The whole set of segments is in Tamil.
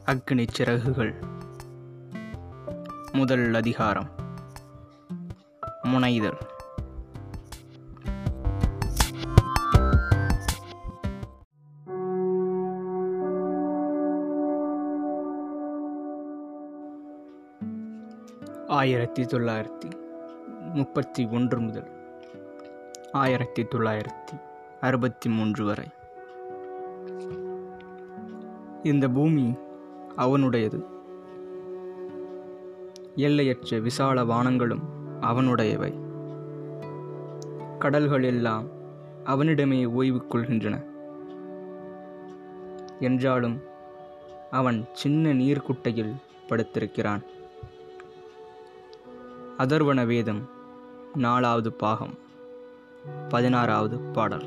அக்னி சிறகுகள் முதல் அதிகாரம் முனைதல் ஆயிரத்தி தொள்ளாயிரத்தி முப்பத்தி ஒன்று முதல் ஆயிரத்தி தொள்ளாயிரத்தி அறுபத்தி மூன்று வரை இந்த பூமி அவனுடையது எல்லையற்ற விசால வானங்களும் அவனுடையவை கடல்கள் எல்லாம் அவனிடமே ஓய்வு கொள்கின்றன என்றாலும் அவன் சின்ன நீர்க்குட்டையில் படுத்திருக்கிறான் அதர்வண வேதம் நாலாவது பாகம் பதினாறாவது பாடல்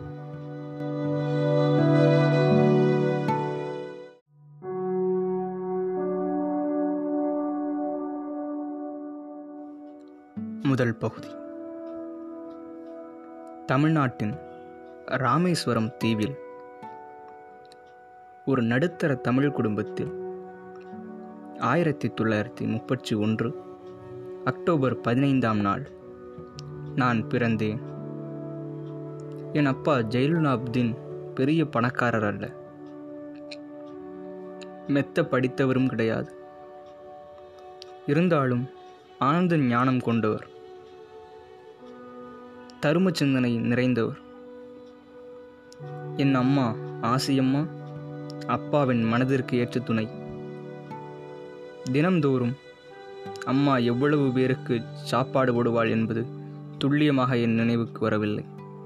முதல் பகுதி தமிழ்நாட்டின் ராமேஸ்வரம் தீவில் ஒரு நடுத்தர தமிழ் குடும்பத்தில் ஆயிரத்தி தொள்ளாயிரத்தி முப்பத்தி ஒன்று அக்டோபர் பதினைந்தாம் நாள் நான் பிறந்தேன் என் அப்பா ஜெயலுலாப்தீன் பெரிய பணக்காரர் அல்ல மெத்த படித்தவரும் கிடையாது இருந்தாலும் ஆனந்த ஞானம் கொண்டவர் தரும சிந்தனை நிறைந்தவர் என் அம்மா ஆசியம்மா அப்பாவின் மனதிற்கு ஏற்ற துணை தினம்தோறும் அம்மா எவ்வளவு பேருக்கு சாப்பாடு போடுவாள் என்பது துல்லியமாக என் நினைவுக்கு வரவில்லை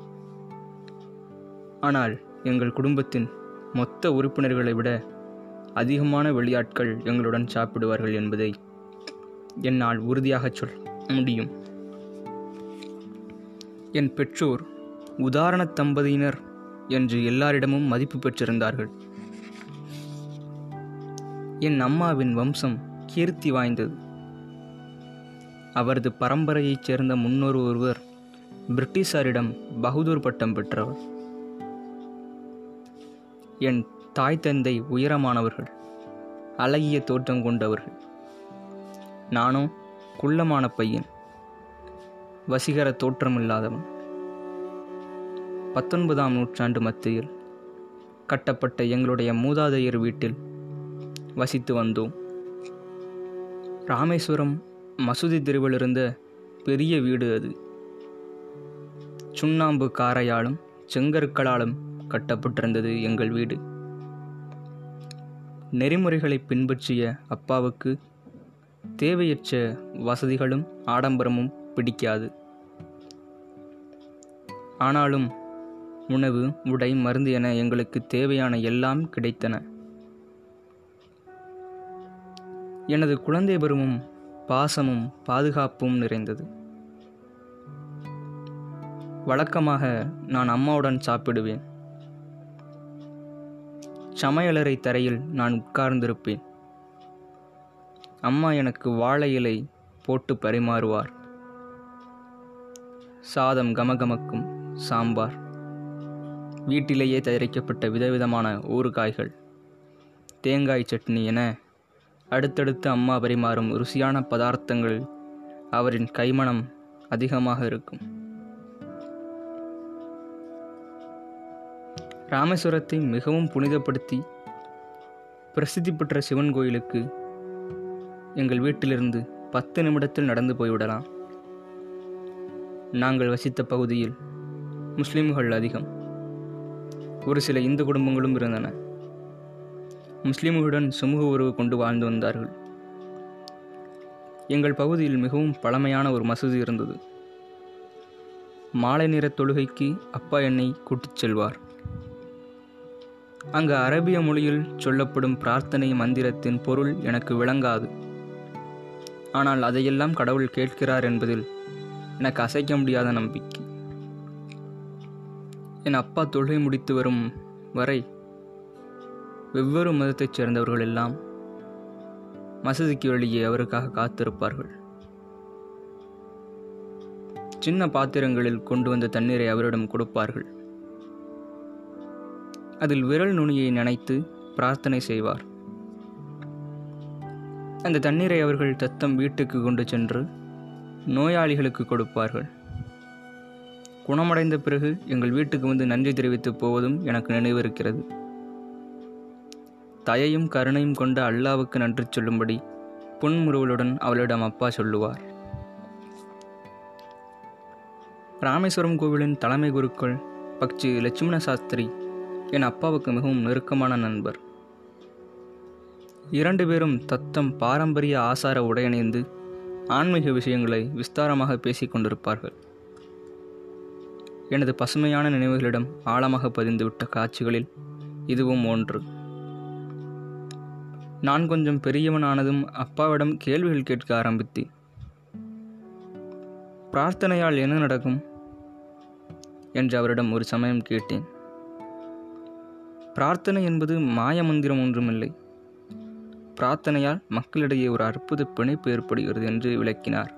ஆனால் எங்கள் குடும்பத்தின் மொத்த உறுப்பினர்களை விட அதிகமான வெளியாட்கள் எங்களுடன் சாப்பிடுவார்கள் என்பதை என்னால் உறுதியாகச் சொல்ல முடியும் என் பெற்றோர் உதாரண தம்பதியினர் என்று எல்லாரிடமும் மதிப்பு பெற்றிருந்தார்கள் என் அம்மாவின் வம்சம் கீர்த்தி வாய்ந்தது அவரது பரம்பரையைச் சேர்ந்த முன்னோர் ஒருவர் பிரிட்டிஷாரிடம் பகதூர் பட்டம் பெற்றவர் என் தாய் தந்தை உயரமானவர்கள் அழகிய தோற்றம் கொண்டவர்கள் நானோ குள்ளமான பையன் வசீகர தோற்றமில்லாதவன் பத்தொன்பதாம் நூற்றாண்டு மத்தியில் கட்டப்பட்ட எங்களுடைய மூதாதையர் வீட்டில் வசித்து வந்தோம் ராமேஸ்வரம் மசூதி தெருவில் இருந்த பெரிய வீடு அது சுண்ணாம்பு காரையாலும் செங்கற்களாலும் கட்டப்பட்டிருந்தது எங்கள் வீடு நெறிமுறைகளை பின்பற்றிய அப்பாவுக்கு தேவையற்ற வசதிகளும் ஆடம்பரமும் பிடிக்காது ஆனாலும் உணவு உடை மருந்து என எங்களுக்கு தேவையான எல்லாம் கிடைத்தன எனது குழந்தை பருவம் பாசமும் பாதுகாப்பும் நிறைந்தது வழக்கமாக நான் அம்மாவுடன் சாப்பிடுவேன் சமையலறை தரையில் நான் உட்கார்ந்திருப்பேன் அம்மா எனக்கு வாழை இலை போட்டு பரிமாறுவார் சாதம் கமகமக்கும் சாம்பார் வீட்டிலேயே தயாரிக்கப்பட்ட விதவிதமான ஊறுகாய்கள் தேங்காய் சட்னி என அடுத்தடுத்து அம்மா பரிமாறும் ருசியான பதார்த்தங்கள் அவரின் கைமணம் அதிகமாக இருக்கும் ராமேஸ்வரத்தை மிகவும் புனிதப்படுத்தி பிரசித்தி பெற்ற சிவன் கோயிலுக்கு எங்கள் வீட்டிலிருந்து பத்து நிமிடத்தில் நடந்து போய்விடலாம் நாங்கள் வசித்த பகுதியில் முஸ்லிம்கள் அதிகம் ஒரு சில இந்து குடும்பங்களும் இருந்தன முஸ்லிம்களுடன் சுமூக உறவு கொண்டு வாழ்ந்து வந்தார்கள் எங்கள் பகுதியில் மிகவும் பழமையான ஒரு மசூதி இருந்தது மாலை நேர தொழுகைக்கு அப்பா என்னை கூட்டிச் செல்வார் அங்கு அரபிய மொழியில் சொல்லப்படும் பிரார்த்தனை மந்திரத்தின் பொருள் எனக்கு விளங்காது ஆனால் அதையெல்லாம் கடவுள் கேட்கிறார் என்பதில் எனக்கு அசைக்க முடியாத நம்பிக்கை என் அப்பா தொழுகை முடித்து வரும் வரை வெவ்வேறு மதத்தைச் சேர்ந்தவர்கள் எல்லாம் மசூதிக்கு வெளியே அவருக்காக காத்திருப்பார்கள் சின்ன பாத்திரங்களில் கொண்டு வந்த தண்ணீரை அவரிடம் கொடுப்பார்கள் அதில் விரல் நுனியை நனைத்து பிரார்த்தனை செய்வார் அந்த தண்ணீரை அவர்கள் தத்தம் வீட்டுக்கு கொண்டு சென்று நோயாளிகளுக்கு கொடுப்பார்கள் குணமடைந்த பிறகு எங்கள் வீட்டுக்கு வந்து நன்றி தெரிவித்து போவதும் எனக்கு நினைவிருக்கிறது தயையும் கருணையும் கொண்ட அல்லாவுக்கு நன்றி சொல்லும்படி புன்முறுவலுடன் அவளிடம் அப்பா சொல்லுவார் ராமேஸ்வரம் கோவிலின் தலைமை குருக்கள் பக்சி லட்சுமண சாஸ்திரி என் அப்பாவுக்கு மிகவும் நெருக்கமான நண்பர் இரண்டு பேரும் தத்தம் பாரம்பரிய ஆசார உடையணிந்து ஆன்மீக விஷயங்களை விஸ்தாரமாக பேசிக் கொண்டிருப்பார்கள் எனது பசுமையான நினைவுகளிடம் ஆழமாக பதிந்துவிட்ட காட்சிகளில் இதுவும் ஒன்று நான் கொஞ்சம் பெரியவனானதும் அப்பாவிடம் கேள்விகள் கேட்க ஆரம்பித்தேன் பிரார்த்தனையால் என்ன நடக்கும் என்று அவரிடம் ஒரு சமயம் கேட்டேன் பிரார்த்தனை என்பது மாய மந்திரம் ஒன்றுமில்லை பிரார்த்தனையால் மக்களிடையே ஒரு அற்புத பிணைப்பு ஏற்படுகிறது என்று விளக்கினார்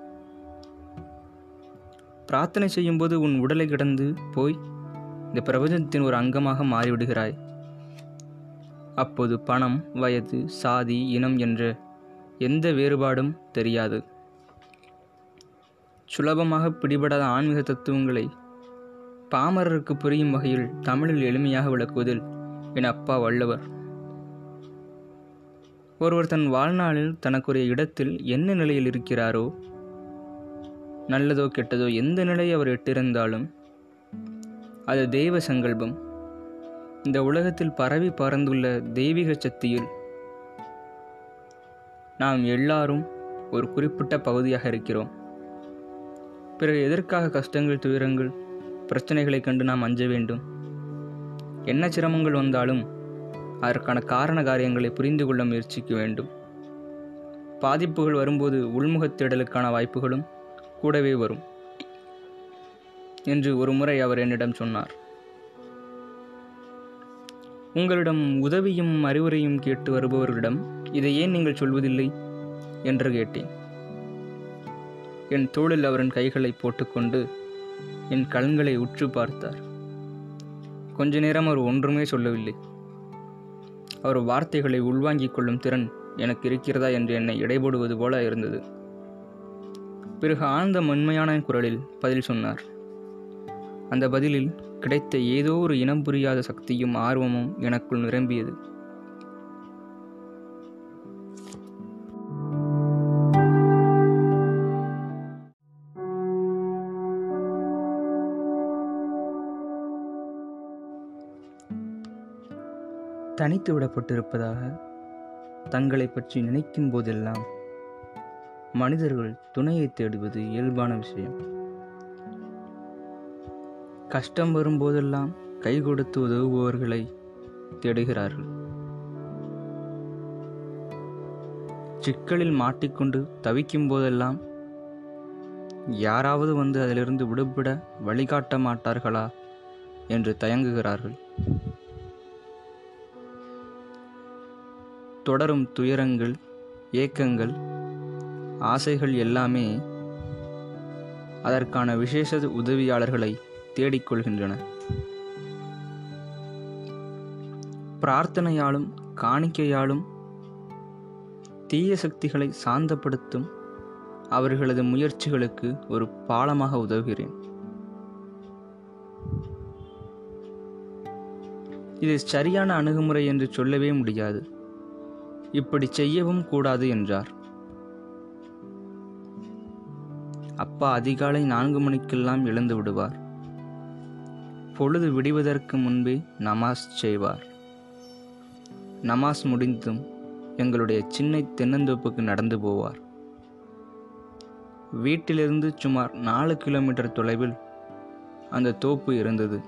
பிரார்த்தனை செய்யும்போது உன் உடலை கிடந்து போய் இந்த பிரபஞ்சத்தின் ஒரு அங்கமாக மாறிவிடுகிறாய் அப்போது பணம் வயது சாதி இனம் என்ற எந்த வேறுபாடும் தெரியாது சுலபமாக பிடிபடாத ஆன்மீக தத்துவங்களை பாமரருக்கு புரியும் வகையில் தமிழில் எளிமையாக விளக்குவதில் என் அப்பா வல்லவர் ஒருவர் தன் வாழ்நாளில் தனக்குரிய இடத்தில் என்ன நிலையில் இருக்கிறாரோ நல்லதோ கெட்டதோ எந்த நிலை அவர் எட்டிருந்தாலும் அது தெய்வ சங்கல்பம் இந்த உலகத்தில் பரவி பறந்துள்ள தெய்வீக சக்தியில் நாம் எல்லாரும் ஒரு குறிப்பிட்ட பகுதியாக இருக்கிறோம் பிறகு எதற்காக கஷ்டங்கள் துயரங்கள் பிரச்சனைகளை கண்டு நாம் அஞ்ச வேண்டும் என்ன சிரமங்கள் வந்தாலும் அதற்கான காரண காரியங்களை புரிந்து கொள்ள முயற்சிக்க வேண்டும் பாதிப்புகள் வரும்போது உள்முகத் தேடலுக்கான வாய்ப்புகளும் கூடவே வரும் என்று ஒரு முறை அவர் என்னிடம் சொன்னார் உங்களிடம் உதவியும் அறிவுரையும் கேட்டு வருபவர்களிடம் இதை ஏன் நீங்கள் சொல்வதில்லை என்று கேட்டேன் என் தோளில் அவரின் கைகளை போட்டுக்கொண்டு என் கண்களை உற்று பார்த்தார் கொஞ்ச நேரம் அவர் ஒன்றுமே சொல்லவில்லை அவர் வார்த்தைகளை உள்வாங்கிக் கொள்ளும் திறன் எனக்கு இருக்கிறதா என்று என்னை இடைபோடுவது போல இருந்தது பிறகு ஆழ்ந்த மென்மையான குரலில் பதில் சொன்னார் அந்த பதிலில் கிடைத்த ஏதோ ஒரு இனம் புரியாத சக்தியும் ஆர்வமும் எனக்குள் நிரம்பியது தனித்து விடப்பட்டிருப்பதாக தங்களை பற்றி நினைக்கும் போதெல்லாம் மனிதர்கள் துணையை தேடுவது இயல்பான விஷயம் கஷ்டம் வரும்போதெல்லாம் கை கொடுத்து உதவுபவர்களை தேடுகிறார்கள் சிக்கலில் மாட்டிக்கொண்டு தவிக்கும் போதெல்லாம் யாராவது வந்து அதிலிருந்து விடுபட வழிகாட்ட மாட்டார்களா என்று தயங்குகிறார்கள் தொடரும் துயரங்கள் ஏக்கங்கள் ஆசைகள் எல்லாமே அதற்கான விசேஷ உதவியாளர்களை தேடிக்கொள்கின்றன பிரார்த்தனையாலும் காணிக்கையாலும் தீய சக்திகளை சாந்தப்படுத்தும் அவர்களது முயற்சிகளுக்கு ஒரு பாலமாக உதவுகிறேன் இது சரியான அணுகுமுறை என்று சொல்லவே முடியாது இப்படி செய்யவும் கூடாது என்றார் அப்பா அதிகாலை நான்கு மணிக்கெல்லாம் எழுந்து விடுவார் பொழுது விடிவதற்கு முன்பே நமாஸ் செய்வார் நமாஸ் முடிந்தும் எங்களுடைய சின்ன தென்னந்தோப்புக்கு நடந்து போவார் வீட்டிலிருந்து சுமார் நாலு கிலோமீட்டர் தொலைவில் அந்த தோப்பு இருந்தது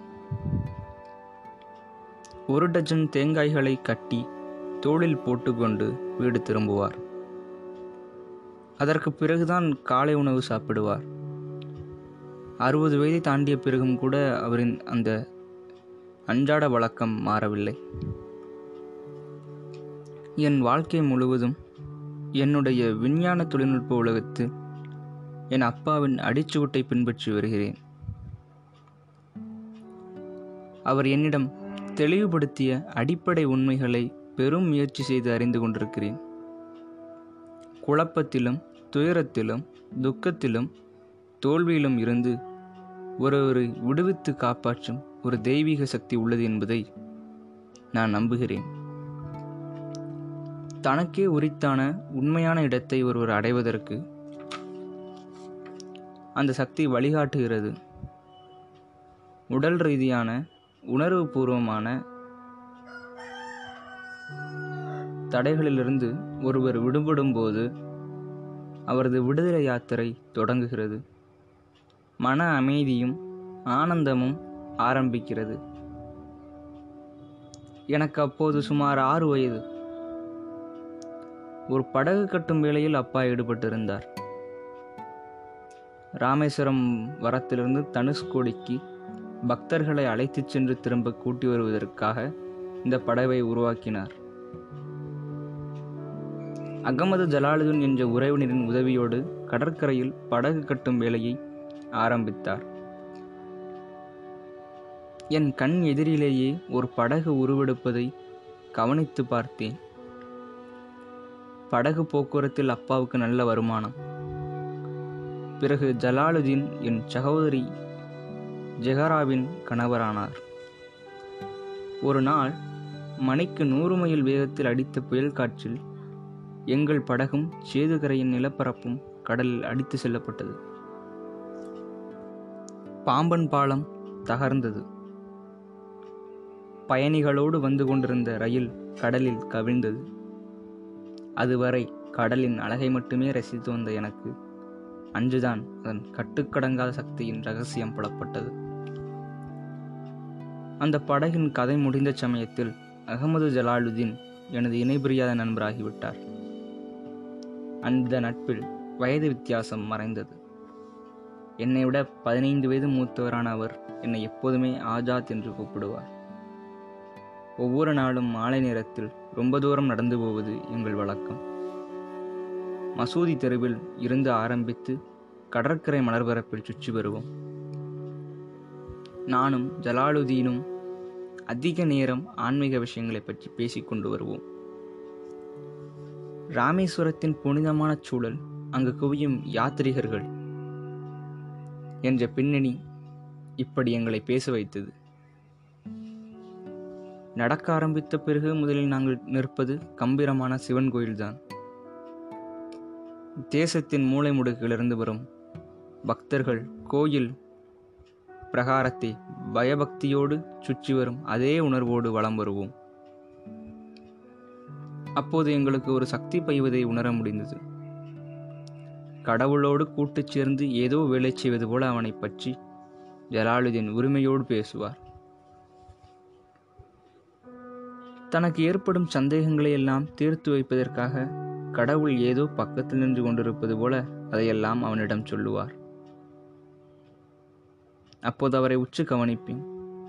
ஒரு டஜன் தேங்காய்களை கட்டி தோளில் போட்டுக்கொண்டு வீடு திரும்புவார் அதற்கு பிறகுதான் காலை உணவு சாப்பிடுவார் அறுபது வயதை தாண்டிய பிறகும் கூட அவரின் அந்த அன்றாட வழக்கம் மாறவில்லை என் வாழ்க்கை முழுவதும் என்னுடைய விஞ்ஞான தொழில்நுட்ப உலகத்து என் அப்பாவின் அடிச்சுவட்டை பின்பற்றி வருகிறேன் அவர் என்னிடம் தெளிவுபடுத்திய அடிப்படை உண்மைகளை பெரும் முயற்சி செய்து அறிந்து கொண்டிருக்கிறேன் குழப்பத்திலும் துயரத்திலும் துக்கத்திலும் தோல்வியிலும் இருந்து ஒருவரை விடுவித்து காப்பாற்றும் ஒரு தெய்வீக சக்தி உள்ளது என்பதை நான் நம்புகிறேன் தனக்கே உரித்தான உண்மையான இடத்தை ஒருவர் அடைவதற்கு அந்த சக்தி வழிகாட்டுகிறது உடல் ரீதியான உணர்வுபூர்வமான தடைகளிலிருந்து ஒருவர் விடுபடும் போது அவரது விடுதலை யாத்திரை தொடங்குகிறது மன அமைதியும் ஆனந்தமும் ஆரம்பிக்கிறது எனக்கு அப்போது சுமார் ஆறு வயது ஒரு படகு கட்டும் வேளையில் அப்பா ஈடுபட்டிருந்தார் ராமேஸ்வரம் வரத்திலிருந்து தனுஷ்கோடிக்கு பக்தர்களை அழைத்துச் சென்று திரும்ப கூட்டி வருவதற்காக இந்த படவை உருவாக்கினார் அகமது ஜலாலுதீன் என்ற உறவினரின் உதவியோடு கடற்கரையில் படகு கட்டும் வேலையை ஆரம்பித்தார் என் கண் எதிரிலேயே ஒரு படகு உருவெடுப்பதை கவனித்து பார்த்தேன் படகு போக்குவரத்தில் அப்பாவுக்கு நல்ல வருமானம் பிறகு ஜலாலுதீன் என் சகோதரி ஜெஹராவின் கணவரானார் ஒரு நாள் மணிக்கு நூறு மைல் வேகத்தில் அடித்த புயல் காற்றில் எங்கள் படகும் சேதுகரையின் நிலப்பரப்பும் கடலில் அடித்து செல்லப்பட்டது பாம்பன் பாலம் தகர்ந்தது பயணிகளோடு வந்து கொண்டிருந்த ரயில் கடலில் கவிழ்ந்தது அதுவரை கடலின் அழகை மட்டுமே ரசித்து வந்த எனக்கு அன்றுதான் அதன் கட்டுக்கடங்காத சக்தியின் ரகசியம் புலப்பட்டது அந்த படகின் கதை முடிந்த சமயத்தில் அகமது ஜலாலுதீன் எனது இணைபிரியாத நண்பராகிவிட்டார் அந்த நட்பில் வயது வித்தியாசம் மறைந்தது என்னை விட பதினைந்து வயது மூத்தவரான அவர் என்னை எப்போதுமே ஆஜாத் என்று கூப்பிடுவார் ஒவ்வொரு நாளும் மாலை நேரத்தில் ரொம்ப தூரம் நடந்து போவது எங்கள் வழக்கம் மசூதி தெருவில் இருந்து ஆரம்பித்து கடற்கரை மலர்பரப்பில் சுற்றி வருவோம் நானும் ஜலாலுதீனும் அதிக நேரம் ஆன்மீக விஷயங்களை பற்றி பேசிக்கொண்டு வருவோம் ராமேஸ்வரத்தின் புனிதமான சூழல் அங்கு குவியும் யாத்ரிகர்கள் என்ற பின்னணி இப்படி எங்களை பேச வைத்தது நடக்க ஆரம்பித்த பிறகு முதலில் நாங்கள் நிற்பது கம்பீரமான சிவன் கோயில்தான் தேசத்தின் மூலை முடுக்கிலிருந்து வரும் பக்தர்கள் கோயில் பிரகாரத்தை பயபக்தியோடு சுற்றி வரும் அதே உணர்வோடு வலம் வருவோம் அப்போது எங்களுக்கு ஒரு சக்தி பைவதை உணர முடிந்தது கடவுளோடு கூட்டுச் சேர்ந்து ஏதோ வேலை செய்வது போல அவனை பற்றி ஜலாலுதீன் உரிமையோடு பேசுவார் தனக்கு ஏற்படும் சந்தேகங்களை எல்லாம் தீர்த்து வைப்பதற்காக கடவுள் ஏதோ பக்கத்தில் நின்று கொண்டிருப்பது போல அதையெல்லாம் அவனிடம் சொல்லுவார் அப்போது அவரை உச்சு கவனிப்பேன்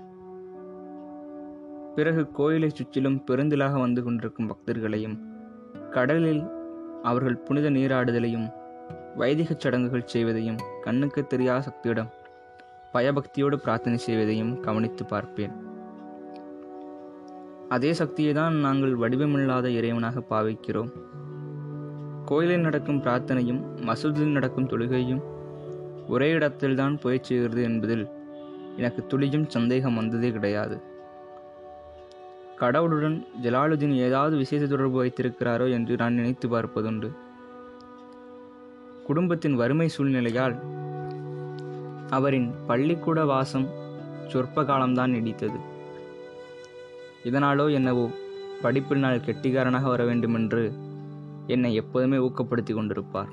பிறகு கோயிலை சுற்றிலும் பெருந்திலாக வந்து கொண்டிருக்கும் பக்தர்களையும் கடலில் அவர்கள் புனித நீராடுதலையும் வைதிகச் சடங்குகள் செய்வதையும் கண்ணுக்கு தெரியாத சக்தியிடம் பயபக்தியோடு பிரார்த்தனை செய்வதையும் கவனித்து பார்ப்பேன் அதே சக்தியை தான் நாங்கள் வடிவமில்லாத இறைவனாக பாவிக்கிறோம் கோயிலில் நடக்கும் பிரார்த்தனையும் மசூதியில் நடக்கும் தொழுகையும் ஒரே இடத்தில்தான் போய் செய்கிறது என்பதில் எனக்கு துளியும் சந்தேகம் வந்ததே கிடையாது கடவுளுடன் ஜலாலுதீன் ஏதாவது விசேஷ தொடர்பு வைத்திருக்கிறாரோ என்று நான் நினைத்து பார்ப்பதுண்டு குடும்பத்தின் வறுமை சூழ்நிலையால் அவரின் பள்ளிக்கூட வாசம் சொற்ப காலம்தான் நீடித்தது இதனாலோ என்னவோ படிப்பில் நான் கெட்டிக்காரனாக வர வேண்டுமென்று என்னை எப்போதுமே ஊக்கப்படுத்தி கொண்டிருப்பார்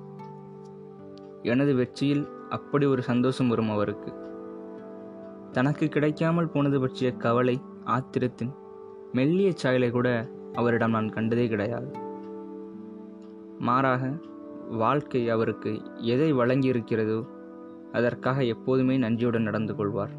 எனது வெற்றியில் அப்படி ஒரு சந்தோஷம் வரும் அவருக்கு தனக்கு கிடைக்காமல் போனது பற்றிய கவலை ஆத்திரத்தின் மெல்லிய சாயலை கூட அவரிடம் நான் கண்டதே கிடையாது மாறாக வாழ்க்கை அவருக்கு எதை வழங்கியிருக்கிறதோ அதற்காக எப்போதுமே நன்றியுடன் நடந்து கொள்வார்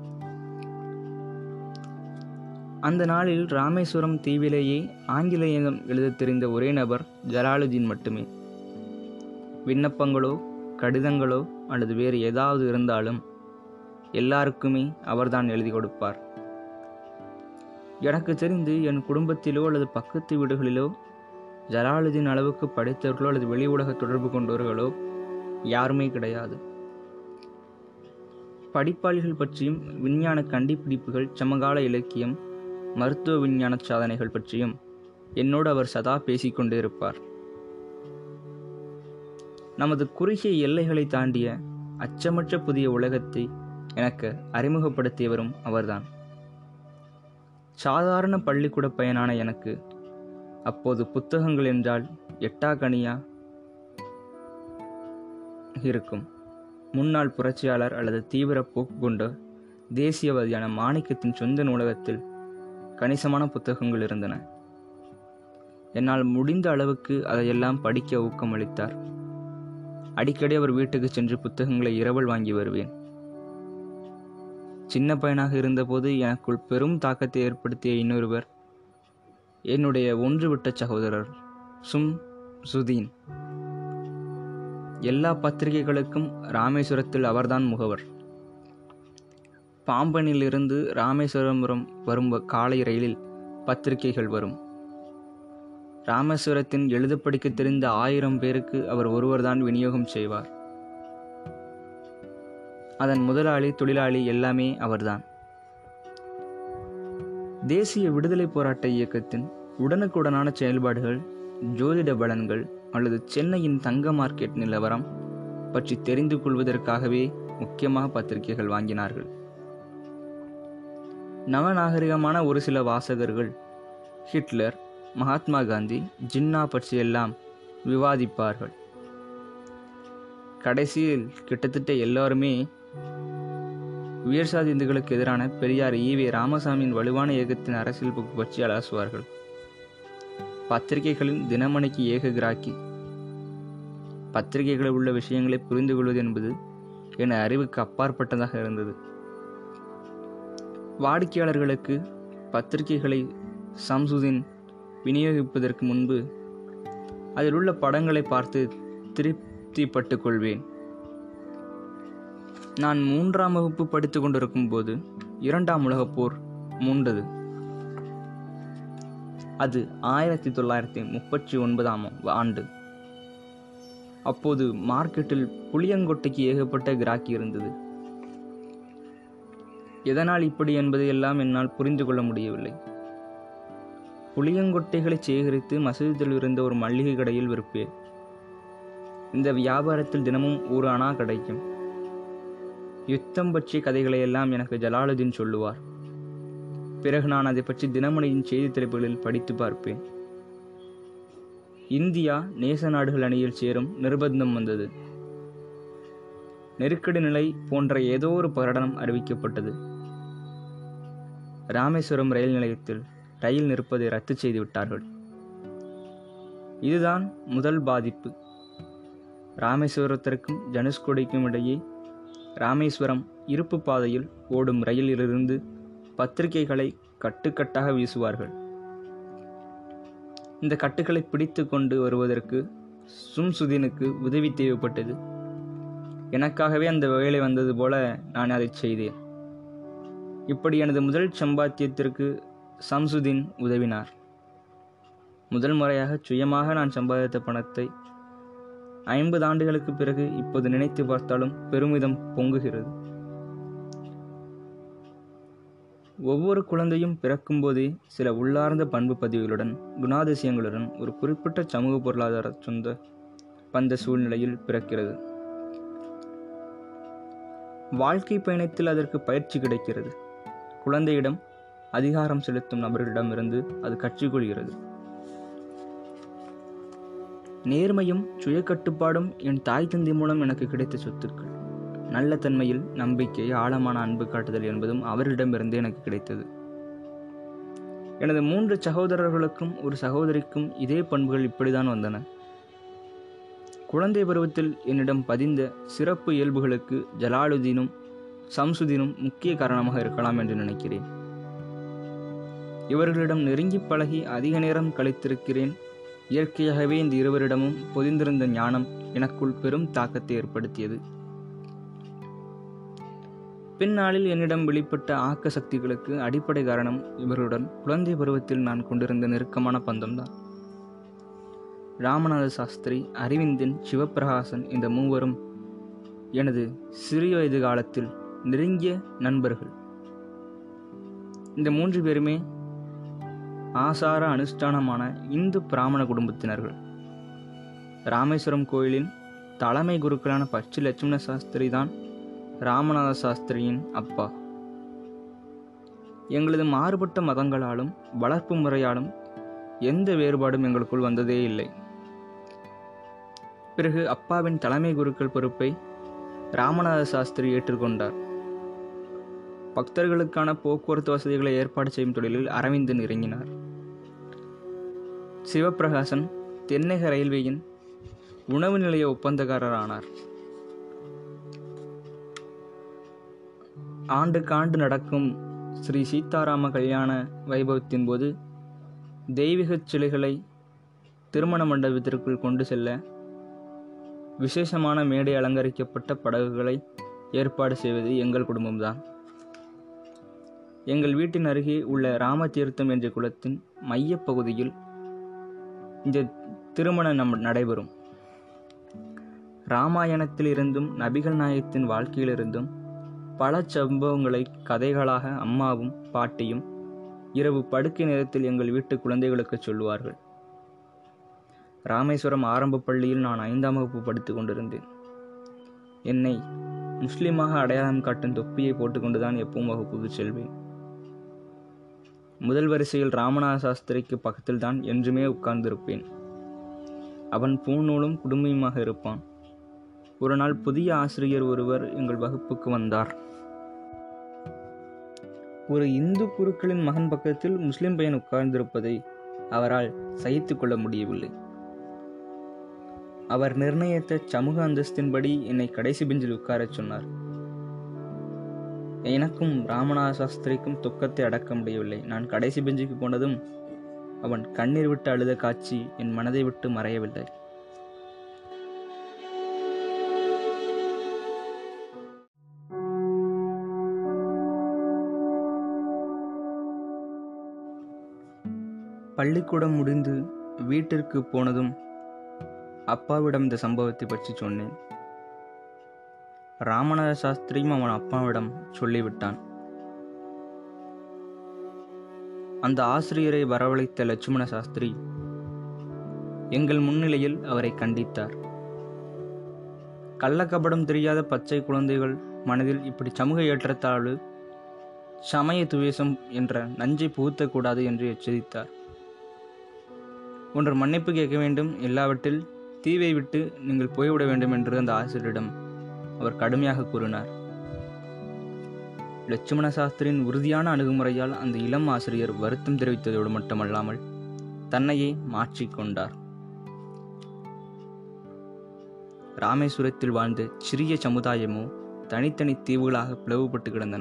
அந்த நாளில் ராமேஸ்வரம் தீவிலேயே ஆங்கிலேயம் எழுதத் தெரிந்த ஒரே நபர் ஜலாலுதீன் மட்டுமே விண்ணப்பங்களோ கடிதங்களோ அல்லது வேறு ஏதாவது இருந்தாலும் எல்லாருக்குமே அவர்தான் எழுதி கொடுப்பார் எனக்கு தெரிந்து என் குடும்பத்திலோ அல்லது பக்கத்து வீடுகளிலோ ஜலாலுதீன் அளவுக்கு படித்தவர்களோ அல்லது வெளி உலக தொடர்பு கொண்டவர்களோ யாருமே கிடையாது படிப்பாளிகள் பற்றியும் விஞ்ஞான கண்டுபிடிப்புகள் சமகால இலக்கியம் மருத்துவ விஞ்ஞான சாதனைகள் பற்றியும் என்னோடு அவர் சதா பேசிக்கொண்டே இருப்பார் நமது குறுகிய எல்லைகளை தாண்டிய அச்சமற்ற புதிய உலகத்தை எனக்கு அறிமுகப்படுத்தியவரும் அவர்தான் சாதாரண பள்ளிக்கூட பையனான எனக்கு அப்போது புத்தகங்கள் என்றால் எட்டா கனியா இருக்கும் முன்னாள் புரட்சியாளர் அல்லது தீவிர போக்கு கொண்ட தேசியவாதியான மாணிக்கத்தின் சொந்த நூலகத்தில் கணிசமான புத்தகங்கள் இருந்தன என்னால் முடிந்த அளவுக்கு அதையெல்லாம் படிக்க ஊக்கமளித்தார் அடிக்கடி அவர் வீட்டுக்கு சென்று புத்தகங்களை இரவல் வாங்கி வருவேன் சின்ன பையனாக இருந்தபோது எனக்குள் பெரும் தாக்கத்தை ஏற்படுத்திய இன்னொருவர் என்னுடைய ஒன்றுவிட்ட சகோதரர் சும் சுதீன் எல்லா பத்திரிகைகளுக்கும் ராமேஸ்வரத்தில் அவர்தான் முகவர் பாம்பனிலிருந்து ராமேஸ்வரபுரம் வரும் காலை ரயிலில் பத்திரிகைகள் வரும் ராமேஸ்வரத்தின் எழுத படிக்க தெரிந்த ஆயிரம் பேருக்கு அவர் ஒருவர்தான் விநியோகம் செய்வார் அதன் முதலாளி தொழிலாளி எல்லாமே அவர்தான் தேசிய விடுதலை போராட்ட இயக்கத்தின் உடனுக்குடனான செயல்பாடுகள் ஜோதிட பலன்கள் அல்லது சென்னையின் தங்க மார்க்கெட் நிலவரம் பற்றி தெரிந்து கொள்வதற்காகவே முக்கியமாக பத்திரிகைகள் வாங்கினார்கள் நவநாகரிகமான ஒரு சில வாசகர்கள் ஹிட்லர் மகாத்மா காந்தி ஜின்னா பற்றியெல்லாம் விவாதிப்பார்கள் கடைசியில் கிட்டத்தட்ட எல்லாருமே உயர்சாதி இந்துக்களுக்கு எதிரான பெரியார் ஈவே ராமசாமியின் வலுவான இயக்கத்தின் அரசியல் போக்கு பற்றி அலசுவார்கள் பத்திரிகைகளின் தினமணிக்கு ஏக கிராக்கி பத்திரிகைகளில் உள்ள விஷயங்களை புரிந்து கொள்வது என்பது என் அறிவுக்கு அப்பாற்பட்டதாக இருந்தது வாடிக்கையாளர்களுக்கு பத்திரிகைகளை சம்சுதீன் விநியோகிப்பதற்கு முன்பு அதில் உள்ள படங்களை பார்த்து திருப்திப்பட்டுக் கொள்வேன் நான் மூன்றாம் வகுப்பு படித்துக் கொண்டிருக்கும் போது இரண்டாம் உலகப் போர் மூண்டது அது ஆயிரத்தி தொள்ளாயிரத்தி முப்பத்தி ஒன்பதாம் ஆண்டு அப்போது மார்க்கெட்டில் புளியங்கொட்டைக்கு ஏகப்பட்ட கிராக்கி இருந்தது எதனால் இப்படி என்பதை எல்லாம் என்னால் புரிந்து கொள்ள முடியவில்லை புளியங்கொட்டைகளை சேகரித்து மசூதியில் இருந்த ஒரு மல்லிகை கடையில் விற்பேன் இந்த வியாபாரத்தில் தினமும் ஒரு அணா கிடைக்கும் யுத்தம் பற்றிய கதைகளை எல்லாம் எனக்கு ஜலாலுதீன் சொல்லுவார் பிறகு நான் அதை பற்றி தினமணியின் செய்தி தலைப்புகளில் படித்து பார்ப்பேன் இந்தியா நேச நாடுகள் அணியில் சேரும் நிர்பந்தம் வந்தது நெருக்கடி நிலை போன்ற ஏதோ ஒரு பிரகடனம் அறிவிக்கப்பட்டது ராமேஸ்வரம் ரயில் நிலையத்தில் ரயில் நிற்பதை ரத்து செய்து விட்டார்கள் இதுதான் முதல் பாதிப்பு ராமேஸ்வரத்திற்கும் ஜனுஷ்கோடிக்கும் இடையே ராமேஸ்வரம் இருப்பு பாதையில் ஓடும் ரயிலிலிருந்து பத்திரிகைகளை கட்டுக்கட்டாக வீசுவார்கள் இந்த கட்டுக்களை பிடித்து கொண்டு வருவதற்கு சும்சுதீனுக்கு உதவி தேவைப்பட்டது எனக்காகவே அந்த வேலை வந்தது போல நான் அதை செய்தேன் இப்படி எனது முதல் சம்பாத்தியத்திற்கு சம்சுதீன் உதவினார் முதல் முறையாக சுயமாக நான் சம்பாதித்த பணத்தை ஐம்பது ஆண்டுகளுக்கு பிறகு இப்போது நினைத்து பார்த்தாலும் பெருமிதம் பொங்குகிறது ஒவ்வொரு குழந்தையும் பிறக்கும்போதே சில உள்ளார்ந்த பண்பு பதிவுகளுடன் குணாதிசயங்களுடன் ஒரு குறிப்பிட்ட சமூக பொருளாதார சொந்த பந்த சூழ்நிலையில் பிறக்கிறது வாழ்க்கை பயணத்தில் அதற்கு பயிற்சி கிடைக்கிறது குழந்தையிடம் அதிகாரம் செலுத்தும் நபர்களிடமிருந்து அது கற்றுக்கொள்கிறது நேர்மையும் சுய கட்டுப்பாடும் என் தாய் தந்தை மூலம் எனக்கு கிடைத்த சொத்துக்கள் நல்ல தன்மையில் நம்பிக்கை ஆழமான அன்பு காட்டுதல் என்பதும் அவரிடமிருந்து எனக்கு கிடைத்தது எனது மூன்று சகோதரர்களுக்கும் ஒரு சகோதரிக்கும் இதே பண்புகள் இப்படிதான் வந்தன குழந்தை பருவத்தில் என்னிடம் பதிந்த சிறப்பு இயல்புகளுக்கு ஜலாலுதீனும் சம்சுதீனும் முக்கிய காரணமாக இருக்கலாம் என்று நினைக்கிறேன் இவர்களிடம் நெருங்கி பழகி அதிக நேரம் கழித்திருக்கிறேன் இயற்கையாகவே இந்த இருவரிடமும் பொதிந்திருந்த ஞானம் எனக்குள் பெரும் தாக்கத்தை ஏற்படுத்தியது பின்னாளில் என்னிடம் வெளிப்பட்ட ஆக்க சக்திகளுக்கு அடிப்படை காரணம் இவர்களுடன் குழந்தை பருவத்தில் நான் கொண்டிருந்த நெருக்கமான பந்தம்தான் ராமநாத சாஸ்திரி அரவிந்தன் சிவப்பிரகாசன் இந்த மூவரும் எனது சிறிய வயது காலத்தில் நெருங்கிய நண்பர்கள் இந்த மூன்று பேருமே ஆசார அனுஷ்டானமான இந்து பிராமண குடும்பத்தினர்கள் ராமேஸ்வரம் கோயிலின் தலைமை குருக்களான பச்சு லட்சுமண சாஸ்திரி தான் ராமநாத சாஸ்திரியின் அப்பா எங்களது மாறுபட்ட மதங்களாலும் வளர்ப்பு முறையாலும் எந்த வேறுபாடும் எங்களுக்குள் வந்ததே இல்லை பிறகு அப்பாவின் தலைமை குருக்கள் பொறுப்பை ராமநாத சாஸ்திரி ஏற்றுக்கொண்டார் பக்தர்களுக்கான போக்குவரத்து வசதிகளை ஏற்பாடு செய்யும் தொழிலில் அரவிந்தன் இறங்கினார் சிவப்பிரகாசன் தென்னக ரயில்வேயின் உணவு நிலைய ஒப்பந்தக்காரர் ஆனார் ஆண்டுக்காண்டு நடக்கும் ஸ்ரீ சீதாராம கல்யாண வைபவத்தின் போது தெய்வீகச் சிலைகளை திருமண மண்டபத்திற்குள் கொண்டு செல்ல விசேஷமான மேடை அலங்கரிக்கப்பட்ட படகுகளை ஏற்பாடு செய்வது எங்கள் குடும்பம்தான் எங்கள் வீட்டின் அருகே உள்ள ராமதீர்த்தம் என்ற குளத்தின் மையப் பகுதியில் இந்த திருமணம் நம் நடைபெறும் ராமாயணத்திலிருந்தும் நபிகள் நாயகத்தின் வாழ்க்கையிலிருந்தும் பல சம்பவங்களை கதைகளாக அம்மாவும் பாட்டியும் இரவு படுக்கை நேரத்தில் எங்கள் வீட்டு குழந்தைகளுக்கு சொல்லுவார்கள் ராமேஸ்வரம் ஆரம்ப பள்ளியில் நான் ஐந்தாம் வகுப்பு படித்துக் கொண்டிருந்தேன் என்னை முஸ்லிமாக அடையாளம் காட்டும் தொப்பியை போட்டுக்கொண்டுதான் எப்பவும் வகுப்புக்கு செல்வேன் முதல் வரிசையில் ராமநாத சாஸ்திரிக்கு பக்கத்தில் தான் என்றுமே உட்கார்ந்திருப்பேன் அவன் பூநூலும் குடும்பியுமாக இருப்பான் ஒரு நாள் புதிய ஆசிரியர் ஒருவர் எங்கள் வகுப்புக்கு வந்தார் ஒரு இந்து குருக்களின் மகன் பக்கத்தில் முஸ்லிம் பையன் உட்கார்ந்திருப்பதை அவரால் சகித்துக் கொள்ள முடியவில்லை அவர் நிர்ணயித்த சமூக அந்தஸ்தின்படி என்னை கடைசி பெஞ்சில் உட்காரச் சொன்னார் எனக்கும் ராமநாத சாஸ்திரிக்கும் துக்கத்தை அடக்க முடியவில்லை நான் கடைசி பெஞ்சுக்கு போனதும் அவன் கண்ணீர் விட்டு அழுத காட்சி என் மனதை விட்டு மறையவில்லை பள்ளிக்கூடம் முடிந்து வீட்டிற்கு போனதும் அப்பாவிடம் இந்த சம்பவத்தை பற்றி சொன்னேன் ராமநாத சாஸ்திரியும் அவன் அப்பாவிடம் சொல்லிவிட்டான் அந்த ஆசிரியரை வரவழைத்த லட்சுமண சாஸ்திரி எங்கள் முன்னிலையில் அவரை கண்டித்தார் கள்ளக்கபடம் தெரியாத பச்சை குழந்தைகள் மனதில் இப்படி சமூக ஏற்றத்தாழ்வு சமய துவேஷம் என்ற நஞ்சை புகுத்தக்கூடாது என்று எச்சரித்தார் ஒன்று மன்னிப்பு கேட்க வேண்டும் இல்லாவற்றில் தீவை விட்டு நீங்கள் போய்விட வேண்டும் என்று அந்த ஆசிரியரிடம் அவர் கடுமையாக கூறினார் லட்சுமண சாஸ்திரியின் உறுதியான அணுகுமுறையால் அந்த இளம் ஆசிரியர் வருத்தம் தெரிவித்ததோடு மட்டுமல்லாமல் தன்னையே மாற்றிக்கொண்டார் ராமேஸ்வரத்தில் வாழ்ந்த சிறிய சமுதாயமோ தனித்தனி தீவுகளாக பிளவுபட்டு கிடந்தன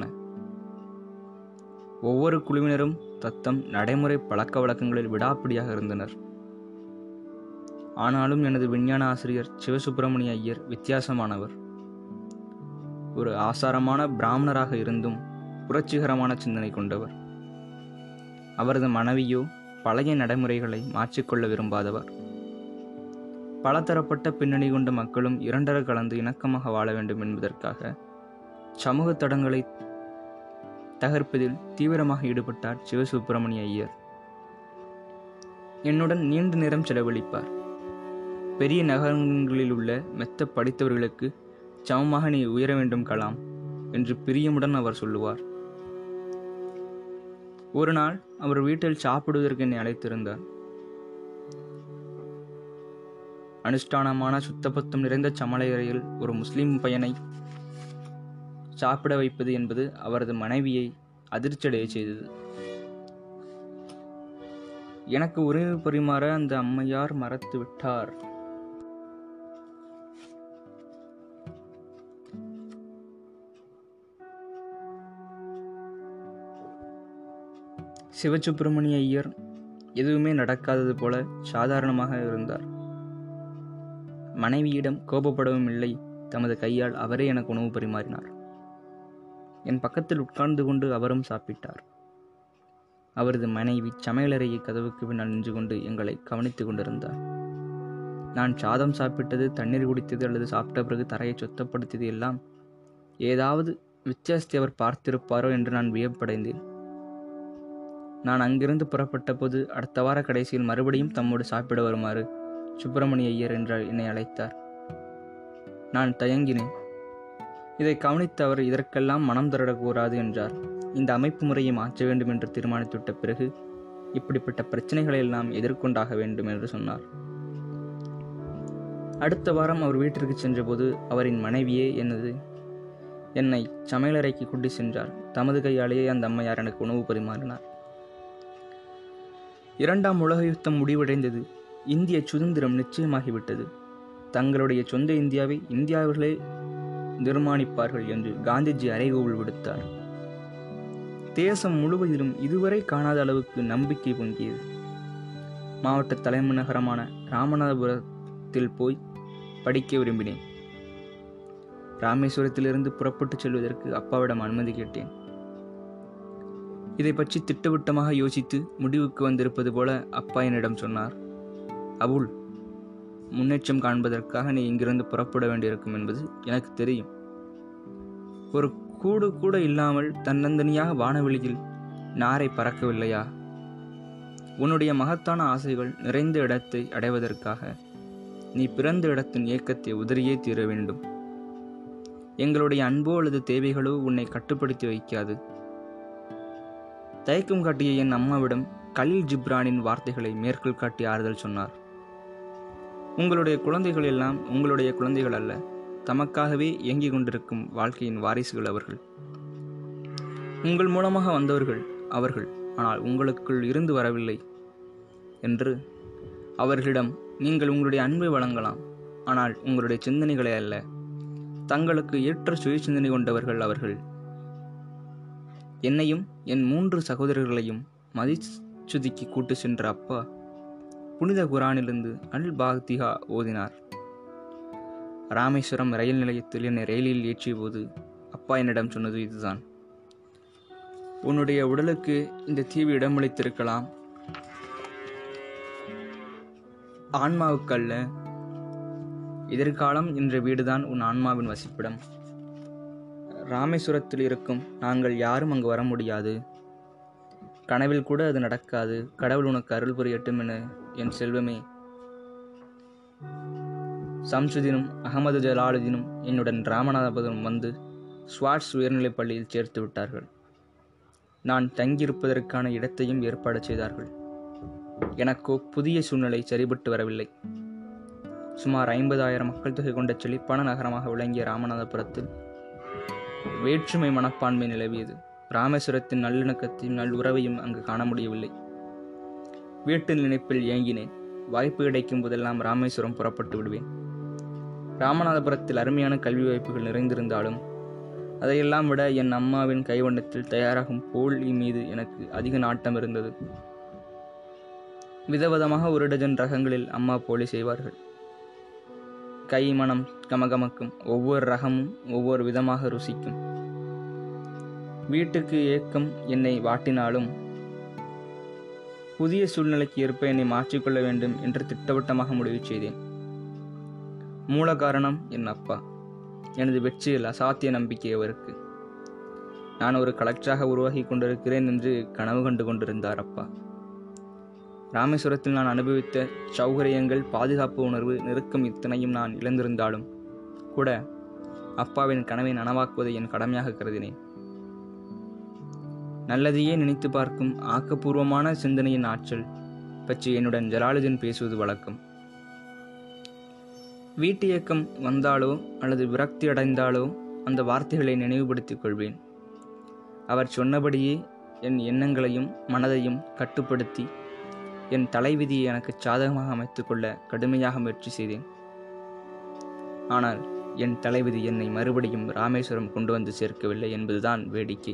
ஒவ்வொரு குழுவினரும் தத்தம் நடைமுறை பழக்க வழக்கங்களில் விடாப்பிடியாக இருந்தனர் ஆனாலும் எனது விஞ்ஞான ஆசிரியர் சிவசுப்பிரமணிய ஐயர் வித்தியாசமானவர் ஒரு ஆசாரமான பிராமணராக இருந்தும் புரட்சிகரமான சிந்தனை கொண்டவர் அவரது மனைவியோ பழைய நடைமுறைகளை மாற்றிக்கொள்ள விரும்பாதவர் பலதரப்பட்ட பின்னணி கொண்ட மக்களும் இரண்டர கலந்து இணக்கமாக வாழ வேண்டும் என்பதற்காக சமூக தடங்களை தகர்ப்பதில் தீவிரமாக ஈடுபட்டார் சிவசுப்பிரமணிய ஐயர் என்னுடன் நீண்ட நேரம் செலவழிப்பார் பெரிய நகரங்களில் உள்ள மெத்த படித்தவர்களுக்கு சமமாக நீ உயர வேண்டும் கலாம் என்று பிரியமுடன் அவர் சொல்லுவார் ஒரு நாள் அவர் வீட்டில் சாப்பிடுவதற்கு என்னை அழைத்திருந்தார் அனுஷ்டானமான சுத்தபத்தம் நிறைந்த சமலையறையில் ஒரு முஸ்லிம் பையனை சாப்பிட வைப்பது என்பது அவரது மனைவியை அதிர்ச்சியடைய செய்தது எனக்கு உரிமை பரிமாற அந்த அம்மையார் மறத்து விட்டார் சிவசுப்பிரமணிய ஐயர் எதுவுமே நடக்காதது போல சாதாரணமாக இருந்தார் மனைவியிடம் கோபப்படவும் இல்லை தமது கையால் அவரே எனக்கு உணவு பரிமாறினார் என் பக்கத்தில் உட்கார்ந்து கொண்டு அவரும் சாப்பிட்டார் அவரது மனைவி சமையலறையை கதவுக்கு பின்னால் நின்று கொண்டு எங்களை கவனித்துக் கொண்டிருந்தார் நான் சாதம் சாப்பிட்டது தண்ணீர் குடித்தது அல்லது சாப்பிட்ட பிறகு தரையை சுத்தப்படுத்தியது எல்லாம் ஏதாவது வித்தியாசத்தை அவர் பார்த்திருப்பாரோ என்று நான் வியப்படைந்தேன் நான் அங்கிருந்து புறப்பட்ட போது அடுத்த வார கடைசியில் மறுபடியும் தம்மோடு சாப்பிட வருமாறு சுப்பிரமணிய ஐயர் என்று என்னை அழைத்தார் நான் தயங்கினேன் இதை கவனித்த அவர் இதற்கெல்லாம் மனம் திரடக்கூடாது என்றார் இந்த அமைப்பு முறையை மாற்ற வேண்டும் என்று தீர்மானித்துவிட்ட பிறகு இப்படிப்பட்ட பிரச்சனைகளை எல்லாம் எதிர்கொண்டாக வேண்டும் என்று சொன்னார் அடுத்த வாரம் அவர் வீட்டிற்கு சென்றபோது அவரின் மனைவியே எனது என்னை சமையலறைக்கு கூட்டி சென்றார் தமது கையாலேயே அந்த அம்மையார் எனக்கு உணவு பரிமாறினார் இரண்டாம் உலக யுத்தம் முடிவடைந்தது இந்திய சுதந்திரம் நிச்சயமாகிவிட்டது தங்களுடைய சொந்த இந்தியாவை இந்தியாவிலே நிர்மாணிப்பார்கள் என்று காந்திஜி அறைகோவில் விடுத்தார் தேசம் முழுவதிலும் இதுவரை காணாத அளவுக்கு நம்பிக்கை பொங்கியது மாவட்ட தலைமை நகரமான ராமநாதபுரத்தில் போய் படிக்க விரும்பினேன் ராமேஸ்வரத்திலிருந்து புறப்பட்டுச் செல்வதற்கு அப்பாவிடம் அனுமதி கேட்டேன் இதை பற்றி திட்டவட்டமாக யோசித்து முடிவுக்கு வந்திருப்பது போல அப்பா என்னிடம் சொன்னார் அபுல் முன்னேற்றம் காண்பதற்காக நீ இங்கிருந்து புறப்பட வேண்டியிருக்கும் என்பது எனக்கு தெரியும் ஒரு கூடு கூட இல்லாமல் தன்னந்தனியாக வானவெளியில் நாரை பறக்கவில்லையா உன்னுடைய மகத்தான ஆசைகள் நிறைந்த இடத்தை அடைவதற்காக நீ பிறந்த இடத்தின் இயக்கத்தை உதறியே தீர வேண்டும் எங்களுடைய அன்போ அல்லது தேவைகளோ உன்னை கட்டுப்படுத்தி வைக்காது தயக்கம் காட்டிய என் அம்மாவிடம் கலீல் ஜிப்ரானின் வார்த்தைகளை மேற்கோள் காட்டி ஆறுதல் சொன்னார் உங்களுடைய குழந்தைகள் எல்லாம் உங்களுடைய குழந்தைகள் அல்ல தமக்காகவே இயங்கிக் கொண்டிருக்கும் வாழ்க்கையின் வாரிசுகள் அவர்கள் உங்கள் மூலமாக வந்தவர்கள் அவர்கள் ஆனால் உங்களுக்குள் இருந்து வரவில்லை என்று அவர்களிடம் நீங்கள் உங்களுடைய அன்பை வழங்கலாம் ஆனால் உங்களுடைய சிந்தனைகளை அல்ல தங்களுக்கு ஏற்ற சுய சிந்தனை கொண்டவர்கள் அவர்கள் என்னையும் என் மூன்று சகோதரர்களையும் மதிச்சுதிக்கு கூட்டு சென்ற அப்பா புனித குரானிலிருந்து அல் பாக்திகா ஓதினார் ராமேஸ்வரம் ரயில் நிலையத்தில் என்னை ரயிலில் ஏற்றிய போது அப்பா என்னிடம் சொன்னது இதுதான் உன்னுடைய உடலுக்கு இந்த தீவு இடமளித்திருக்கலாம் ஆன்மாவுக்கு அல்ல எதிர்காலம் என்ற வீடுதான் உன் ஆன்மாவின் வசிப்பிடம் ராமேஸ்வரத்தில் இருக்கும் நாங்கள் யாரும் அங்கு வர முடியாது கனவில் கூட அது நடக்காது கடவுள் உனக்கு அருள் புரியட்டும் என என் செல்வமே சம்சுதீனும் அகமது ஜலாலுதீனும் என்னுடன் ராமநாதபுரம் வந்து ஸ்வாட்ஸ் உயர்நிலைப் பள்ளியில் சேர்த்து விட்டார்கள் நான் தங்கியிருப்பதற்கான இடத்தையும் ஏற்பாடு செய்தார்கள் எனக்கோ புதிய சூழ்நிலை சரிபட்டு வரவில்லை சுமார் ஐம்பதாயிரம் மக்கள் தொகை கொண்ட செழிப்பான நகரமாக விளங்கிய ராமநாதபுரத்தில் வேற்றுமை மனப்பான்மை நிலவியது ராமேஸ்வரத்தின் நல்லிணக்கத்தையும் நல்லுறவையும் அங்கு காண முடியவில்லை வீட்டு நினைப்பில் ஏங்கினேன் வாய்ப்பு கிடைக்கும் போதெல்லாம் ராமேஸ்வரம் புறப்பட்டு விடுவேன் ராமநாதபுரத்தில் அருமையான கல்வி வாய்ப்புகள் நிறைந்திருந்தாலும் அதையெல்லாம் விட என் அம்மாவின் கைவண்ணத்தில் தயாராகும் போலி மீது எனக்கு அதிக நாட்டம் இருந்தது விதவிதமாக ஒரு டஜன் ரகங்களில் அம்மா போலி செய்வார்கள் கை மனம் கமகமக்கும் ஒவ்வொரு ரகமும் ஒவ்வொரு விதமாக ருசிக்கும் வீட்டுக்கு ஏக்கம் என்னை வாட்டினாலும் புதிய சூழ்நிலைக்கு ஏற்ப என்னை மாற்றிக்கொள்ள வேண்டும் என்று திட்டவட்டமாக முடிவு செய்தேன் மூல காரணம் என் அப்பா எனது வெற்றியில் அசாத்திய நம்பிக்கை அவருக்கு நான் ஒரு கலெக்டராக உருவாகி கொண்டிருக்கிறேன் என்று கனவு கண்டு கொண்டிருந்தார் அப்பா ராமேஸ்வரத்தில் நான் அனுபவித்த சௌகரியங்கள் பாதுகாப்பு உணர்வு நெருக்கம் இத்தனையும் நான் இழந்திருந்தாலும் கூட அப்பாவின் கனவை நனவாக்குவதை என் கடமையாக கருதினேன் நல்லதையே நினைத்து பார்க்கும் ஆக்கப்பூர்வமான சிந்தனையின் ஆற்றல் பற்றி என்னுடன் ஜலாலுதீன் பேசுவது வழக்கம் வீட்டு இயக்கம் வந்தாலோ அல்லது விரக்தி அடைந்தாலோ அந்த வார்த்தைகளை நினைவுபடுத்திக் கொள்வேன் அவர் சொன்னபடியே என் எண்ணங்களையும் மனதையும் கட்டுப்படுத்தி என் தலைவிதியை எனக்கு சாதகமாக அமைத்துக்கொள்ள கடுமையாக முயற்சி செய்தேன் ஆனால் என் தலைவிதி என்னை மறுபடியும் ராமேஸ்வரம் கொண்டு வந்து சேர்க்கவில்லை என்பதுதான் வேடிக்கை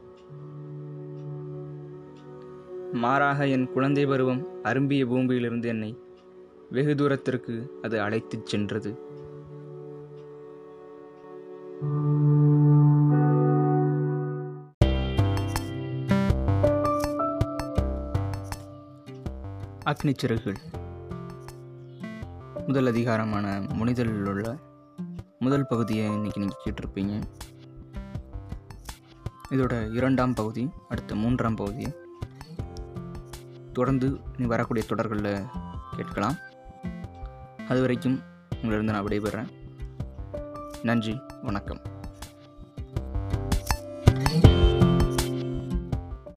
மாறாக என் குழந்தை பருவம் அரும்பிய பூமியிலிருந்து என்னை வெகு தூரத்திற்கு அது அழைத்துச் சென்றது அக்னிச்சிறகுகள் முதல் அதிகாரமான முனிதலில் உள்ள முதல் பகுதியை இன்றைக்கி நீங்கள் கேட்டிருப்பீங்க இதோட இரண்டாம் பகுதி அடுத்த மூன்றாம் பகுதியை தொடர்ந்து நீ வரக்கூடிய தொடர்களில் கேட்கலாம் அது வரைக்கும் உங்களிருந்து நான் விடைபெறேன் நன்றி வணக்கம்